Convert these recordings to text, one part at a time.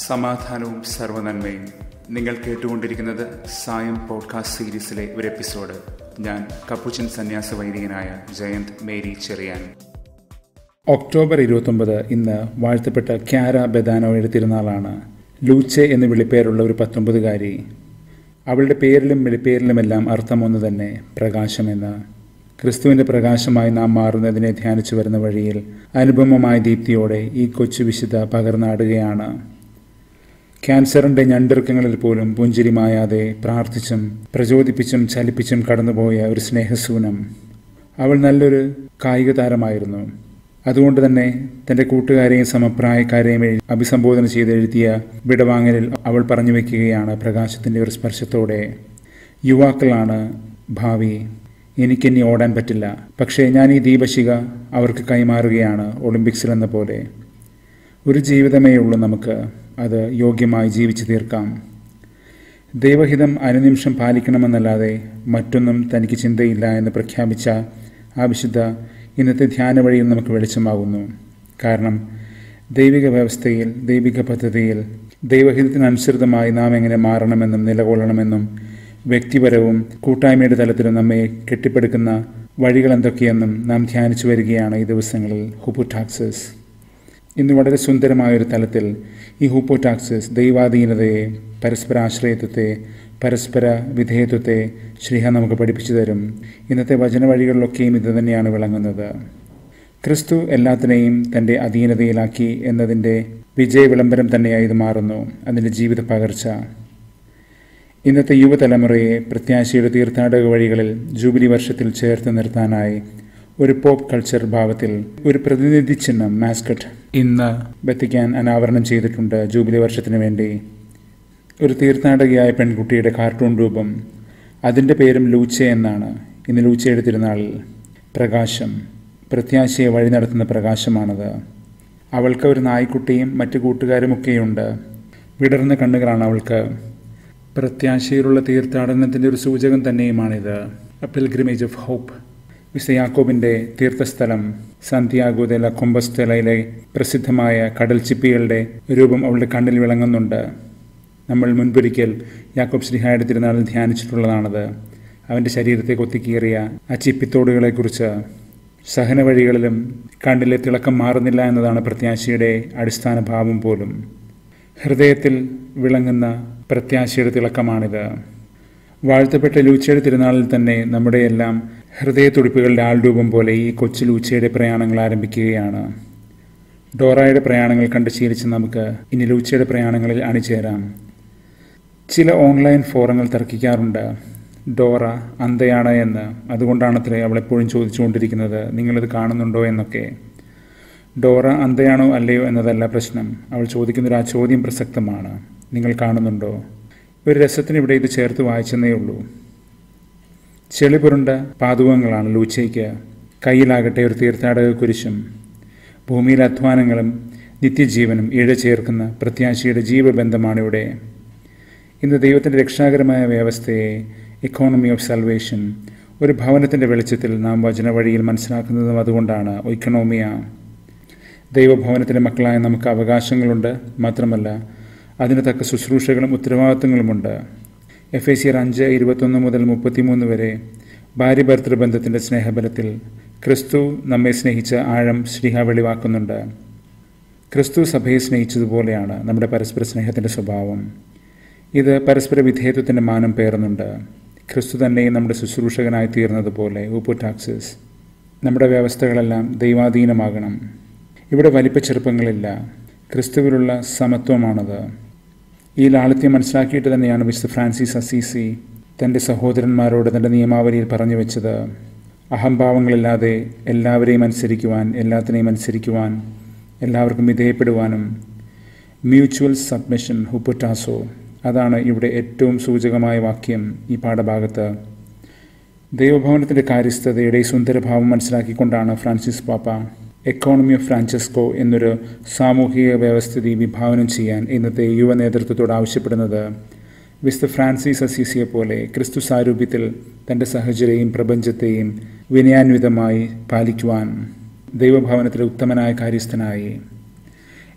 സമാധാനവും സർവനന്മയും നിങ്ങൾ കേട്ടുകൊണ്ടിരിക്കുന്നത് സായം പോഡ്കാസ്റ്റ് സീരീസിലെ ഒരു എപ്പിസോഡ് ഞാൻ കപ്പുച്ചൻ സന്യാസ വൈദികനായ ജയന്ത് മേരി ചെറിയാൻ ഒക്ടോബർ ഇരുപത്തൊമ്പത് ഇന്ന് വാഴ്ത്തപ്പെട്ട ക്യാര ബെദാനോയുടെ തിരുനാളാണ് ലൂച്ചെ എന്ന് വിളിപ്പേരുള്ള ഒരു പത്തൊമ്പതുകാരി അവളുടെ പേരിലും വിളിപ്പേരിലുമെല്ലാം അർത്ഥം ഒന്ന് തന്നെ പ്രകാശമെന്ന് ക്രിസ്തുവിൻ്റെ പ്രകാശമായി നാം മാറുന്നതിനെ ധ്യാനിച്ചു വരുന്ന വഴിയിൽ അനുപമമായ ദീപ്തിയോടെ ഈ കൊച്ചു വിശുദ്ധ പകർന്നാടുകയാണ് ക്യാൻസറിൻ്റെ ഞണ്ടിറുക്കങ്ങളിൽ പോലും പുഞ്ചിരി മായാതെ പ്രാർത്ഥിച്ചും പ്രചോദിപ്പിച്ചും ചലിപ്പിച്ചും കടന്നുപോയ ഒരു സ്നേഹസൂനം അവൾ നല്ലൊരു കായിക താരമായിരുന്നു അതുകൊണ്ട് തന്നെ തൻ്റെ കൂട്ടുകാരെയും സമപ്രായക്കാരെയും അഭിസംബോധന ചെയ്ത് എഴുതിയ വിടവാങ്ങലിൽ അവൾ പറഞ്ഞു വയ്ക്കുകയാണ് പ്രകാശത്തിൻ്റെ ഒരു സ്പർശത്തോടെ യുവാക്കളാണ് ഭാവി എനിക്കിനി ഓടാൻ പറ്റില്ല പക്ഷേ ഞാൻ ഈ ദീപശിക അവർക്ക് കൈമാറുകയാണ് ഒളിമ്പിക്സിൽ എന്ന പോലെ ഒരു ജീവിതമേ ഉള്ളൂ നമുക്ക് അത് യോഗ്യമായി ജീവിച്ചു തീർക്കാം ദൈവഹിതം അനുനിമിഷം പാലിക്കണമെന്നല്ലാതെ മറ്റൊന്നും തനിക്ക് ചിന്തയില്ല എന്ന് പ്രഖ്യാപിച്ച ആ വിശുദ്ധ ഇന്നത്തെ ധ്യാന വഴിയിൽ നമുക്ക് വെളിച്ചമാകുന്നു കാരണം ദൈവിക വ്യവസ്ഥയിൽ ദൈവിക പദ്ധതിയിൽ ദൈവഹിതത്തിനനുസൃതമായി നാം എങ്ങനെ മാറണമെന്നും നിലകൊള്ളണമെന്നും വ്യക്തിപരവും കൂട്ടായ്മയുടെ തലത്തിലും നമ്മെ കെട്ടിപ്പടുക്കുന്ന വഴികൾ എന്തൊക്കെയെന്നും നാം ധ്യാനിച്ചു വരികയാണ് ഈ ദിവസങ്ങളിൽ ഹുപ്പുടാക്സസ് ഇന്ന് വളരെ സുന്ദരമായൊരു തലത്തിൽ ഈ ഹൂപ്പോടാക്സിസ് ദൈവാധീനതയെ പരസ്പര ആശ്രയത്വത്തെ പരസ്പര വിധേയത്വത്തെ ശ്രീഹ നമുക്ക് പഠിപ്പിച്ചു തരും ഇന്നത്തെ വചനവഴികളിലൊക്കെയും ഇത് തന്നെയാണ് വിളങ്ങുന്നത് ക്രിസ്തു എല്ലാത്തിനെയും തൻ്റെ അധീനതയിലാക്കി എന്നതിൻ്റെ വിജയ വിളംബരം തന്നെയായി ഇത് മാറുന്നു അതിൻ്റെ ജീവിത പകർച്ച ഇന്നത്തെ യുവതലമുറയെ പ്രത്യാശയുടെ തീർത്ഥാടക വഴികളിൽ ജൂബിലി വർഷത്തിൽ ചേർത്ത് നിർത്താനായി ഒരു പോപ്പ് കൾച്ചർ ഭാവത്തിൽ ഒരു പ്രതിനിധി ചിഹ്നം മാസ്കറ്റ് ഇന്ന് ബത്തിക്കാൻ അനാവരണം ചെയ്തിട്ടുണ്ട് ജൂബിലി വർഷത്തിന് വേണ്ടി ഒരു തീർത്ഥാടകയായ പെൺകുട്ടിയുടെ കാർട്ടൂൺ രൂപം അതിൻ്റെ പേരും ലൂച്ച എന്നാണ് ഇന്ന് ലൂച്ചയുടെ തിരുനാളിൽ പ്രകാശം പ്രത്യാശയെ വഴി നടത്തുന്ന പ്രകാശമാണത് അവൾക്ക് ഒരു നായ്ക്കുട്ടിയും മറ്റു കൂട്ടുകാരുമൊക്കെയുണ്ട് വിടർന്ന കണ്ണുകളാണ് അവൾക്ക് പ്രത്യാശയിലുള്ള തീർത്ഥാടനത്തിൻ്റെ ഒരു സൂചകം തന്നെയുമാണിത് എ പിൽഗ്രിമേജ് ഓഫ് ഹോപ്പ് വിശ യാക്കോബിൻ്റെ തീർത്ഥസ്ഥലം സാന്തിയാഗോ ദ ല കൊമ്പസ്തലയിലെ പ്രസിദ്ധമായ കടൽ ചിപ്പികളുടെ രൂപം അവളുടെ കണ്ണിൽ വിളങ്ങുന്നുണ്ട് നമ്മൾ മുൻപൊരിക്കൽ യാക്കോബ് ശ്രീഹായുടെ തിരുനാളിൽ ധ്യാനിച്ചിട്ടുള്ളതാണത് അവൻ്റെ ശരീരത്തെ കൊത്തിക്കീറിയ ആ ചിപ്പിത്തോടുകളെക്കുറിച്ച് സഹന വഴികളിലും കണ്ണിലെ തിളക്കം മാറുന്നില്ല എന്നതാണ് പ്രത്യാശയുടെ അടിസ്ഥാന ഭാവം പോലും ഹൃദയത്തിൽ വിളങ്ങുന്ന പ്രത്യാശയുടെ തിളക്കമാണിത് വാഴ്ത്തപ്പെട്ട ലൂച്ചയുടെ തിരുനാളിൽ തന്നെ നമ്മുടെ എല്ലാം ഹൃദയത്തുടിപ്പുകളുടെ ആൾരൂപം പോലെ ഈ കൊച്ചു ലൂച്ചയുടെ പ്രയാണങ്ങൾ ആരംഭിക്കുകയാണ് ഡോറയുടെ പ്രയാണങ്ങൾ കണ്ട് ശീലിച്ച് നമുക്ക് ഇനി ലൂച്ചയുടെ പ്രയാണങ്ങളിൽ അണിചേരാം ചില ഓൺലൈൻ ഫോറങ്ങൾ തർക്കിക്കാറുണ്ട് ഡോറ അന്തയാണ് എന്ന് അതുകൊണ്ടാണത്രേ അവളെപ്പോഴും ചോദിച്ചുകൊണ്ടിരിക്കുന്നത് നിങ്ങളിത് കാണുന്നുണ്ടോ എന്നൊക്കെ ഡോറ അന്തയാണോ അല്ലയോ എന്നതല്ല പ്രശ്നം അവൾ ചോദിക്കുന്നൊരു ആ ചോദ്യം പ്രസക്തമാണ് നിങ്ങൾ കാണുന്നുണ്ടോ ഒരു രസത്തിന് ഇവിടെ ഇത് ചേർത്ത് വായിച്ചെന്നേ ഉള്ളൂ ചെളി പുരണ്ട പാതുകങ്ങളാണ് ലൂച്ചയ്ക്ക് കയ്യിലാകട്ടെ ഒരു തീർത്ഥാടക കുരിശും ഭൂമിയിലെ അധ്വാനങ്ങളും നിത്യജീവനും ഇഴ ചേർക്കുന്ന പ്രത്യാശയുടെ ജീവബന്ധമാണ് ഇവിടെ ഇന്ന് ദൈവത്തിൻ്റെ രക്ഷാകരമായ വ്യവസ്ഥയെ ഇക്കോണമി ഓഫ് സൽവേഷൻ ഒരു ഭവനത്തിൻ്റെ വെളിച്ചത്തിൽ നാം വചന വഴിയിൽ മനസ്സിലാക്കുന്നതും അതുകൊണ്ടാണ് ഇക്കണോമിയ ദൈവഭവനത്തിൻ്റെ മക്കളായ നമുക്ക് അവകാശങ്ങളുണ്ട് മാത്രമല്ല അതിന് തക്ക ശുശ്രൂഷകളും ഉത്തരവാദിത്തങ്ങളുമുണ്ട് എഫ് എ സിയർ അഞ്ച് ഇരുപത്തൊന്ന് മുതൽ മുപ്പത്തിമൂന്ന് വരെ ഭാര്യ ഭർത്തൃബന്ധത്തിൻ്റെ സ്നേഹബലത്തിൽ ക്രിസ്തു നമ്മെ സ്നേഹിച്ച ആഴം ശ്രീഹ വെളിവാക്കുന്നുണ്ട് ക്രിസ്തു സഭയെ സ്നേഹിച്ചതുപോലെയാണ് നമ്മുടെ പരസ്പര സ്നേഹത്തിൻ്റെ സ്വഭാവം ഇത് പരസ്പര വിധേയത്വത്തിൻ്റെ മാനം പേറുന്നുണ്ട് ക്രിസ്തു തന്നെയും നമ്മുടെ ശുശ്രൂഷകനായി തീർന്നതുപോലെ ടാക്സസ് നമ്മുടെ വ്യവസ്ഥകളെല്ലാം ദൈവാധീനമാകണം ഇവിടെ വലിപ്പ ചെറുപ്പങ്ങളില്ല ക്രിസ്തുവിലുള്ള സമത്വമാണത് ഈ ലാളിത്യം മനസ്സിലാക്കിയിട്ട് തന്നെയാണ് മിസ്റ്റർ ഫ്രാൻസിസ് അസീസി തൻ്റെ സഹോദരന്മാരോട് തൻ്റെ നിയമാവലിയിൽ പറഞ്ഞു വെച്ചത് അഹംഭാവങ്ങളില്ലാതെ എല്ലാവരെയും അനുസരിക്കുവാൻ എല്ലാത്തിനെയും അനുസരിക്കുവാൻ എല്ലാവർക്കും വിധേയപ്പെടുവാനും മ്യൂച്വൽ സബ്മിഷൻ ഹുപ്പുറ്റാസോ അതാണ് ഇവിടെ ഏറ്റവും സൂചകമായ വാക്യം ഈ പാഠഭാഗത്ത് ദൈവഭവനത്തിൻ്റെ കാര്യസ്ഥതയുടെ സുന്ദരഭാവം മനസ്സിലാക്കിക്കൊണ്ടാണ് ഫ്രാൻസിസ് പാപ്പ എക്കോണമി ഓഫ് ഫ്രാൻസിസ്കോ എന്നൊരു സാമൂഹിക വ്യവസ്ഥിതി വിഭാവനം ചെയ്യാൻ ഇന്നത്തെ യുവ നേതൃത്വത്തോട് ആവശ്യപ്പെടുന്നത് വിസ്തു ഫ്രാൻസിസ് അസീസിയെ പോലെ ക്രിസ്തു സാരൂപ്യത്തിൽ തൻ്റെ സഹചര്യയും പ്രപഞ്ചത്തെയും വിനയാന്വിതമായി പാലിക്കുവാൻ ദൈവഭവനത്തിലെ ഉത്തമനായ കാര്യസ്ഥനായി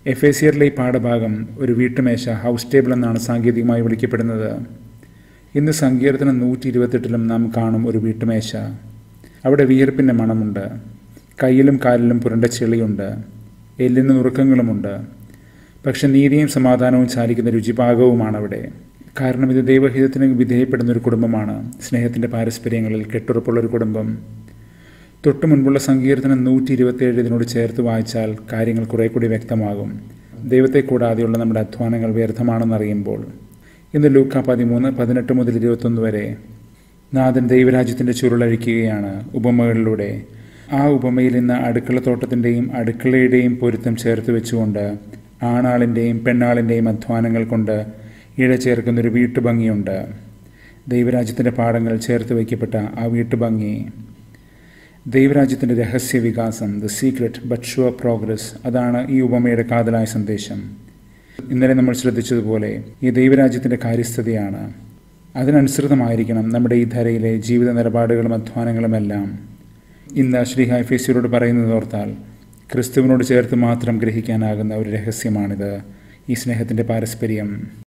എഫ് എ സിയറിലെ ഈ പാഠഭാഗം ഒരു വീട്ടുമേശ ഹൗസ് ടേബിൾ എന്നാണ് സാങ്കേതികമായി വിളിക്കപ്പെടുന്നത് ഇന്ന് സങ്കീർത്തനം നൂറ്റി ഇരുപത്തെട്ടിലും നാം കാണും ഒരു വീട്ടുമേശ അവിടെ വിയർപ്പിൻ്റെ മണമുണ്ട് കയ്യിലും കാലിലും പുരണ്ട ചെളിയുണ്ട് എല്ലിന് നുറുക്കങ്ങളുമുണ്ട് പക്ഷെ നീതിയും സമാധാനവും ചാലിക്കുന്ന രുചിപാകവുമാണ് അവിടെ കാരണം ഇത് ദൈവഹിതത്തിന് വിധേയപ്പെടുന്ന ഒരു കുടുംബമാണ് സ്നേഹത്തിൻ്റെ പാരസ്പര്യങ്ങളിൽ കെട്ടുറപ്പുള്ള ഒരു കുടുംബം തൊട്ടു മുൻപുള്ള സങ്കീർത്തനം നൂറ്റി ഇരുപത്തിയേഴ് ഇതിനോട് ചേർത്ത് വായിച്ചാൽ കാര്യങ്ങൾ കുറെ കൂടി വ്യക്തമാകും ദൈവത്തെ കൂടാതെയുള്ള നമ്മുടെ അധ്വാനങ്ങൾ വ്യർത്ഥമാണെന്നറിയുമ്പോൾ ഇന്ന് ലൂക്ക പതിമൂന്ന് പതിനെട്ട് മുതൽ ഇരുപത്തൊന്ന് വരെ നാഥൻ ദൈവരാജ്യത്തിൻ്റെ ചുരുളഴിക്കുകയാണ് ഉപമകളിലൂടെ ആ ഉപമയിൽ ഇന്ന് അടുക്കളത്തോട്ടത്തിൻ്റെയും അടുക്കളയുടെയും പൊരുത്തം ചേർത്ത് വെച്ചുകൊണ്ട് ആണാളിൻ്റെയും പെണ്ണാളിൻ്റെയും അധ്വാനങ്ങൾ കൊണ്ട് ഇഴ ചേർക്കുന്നൊരു വീട്ടുഭംഗിയുണ്ട് ദൈവരാജ്യത്തിൻ്റെ പാഠങ്ങൾ ചേർത്ത് വയ്ക്കപ്പെട്ട ആ വീട്ടുഭംഗി ദൈവരാജ്യത്തിൻ്റെ രഹസ്യ വികാസം the secret but sure progress അതാണ് ഈ ഉപമയുടെ കാതലായ സന്ദേശം ഇന്നലെ നമ്മൾ ശ്രദ്ധിച്ചതുപോലെ ഈ ദൈവരാജ്യത്തിൻ്റെ കാര്യസ്ഥതയാണ് അതിനനുസൃതമായിരിക്കണം നമ്മുടെ ഈ ധരയിലെ ജീവിത നിലപാടുകളും അധ്വാനങ്ങളുമെല്ലാം ഇന്ന് ശ്രീ ഹൈഫേസിയോട് പറയുന്നത് ഓർത്താൽ ക്രിസ്തുവിനോട് ചേർത്ത് മാത്രം ഗ്രഹിക്കാനാകുന്ന ഒരു രഹസ്യമാണിത് ഈ സ്നേഹത്തിൻ്റെ പാരസ്പര്യം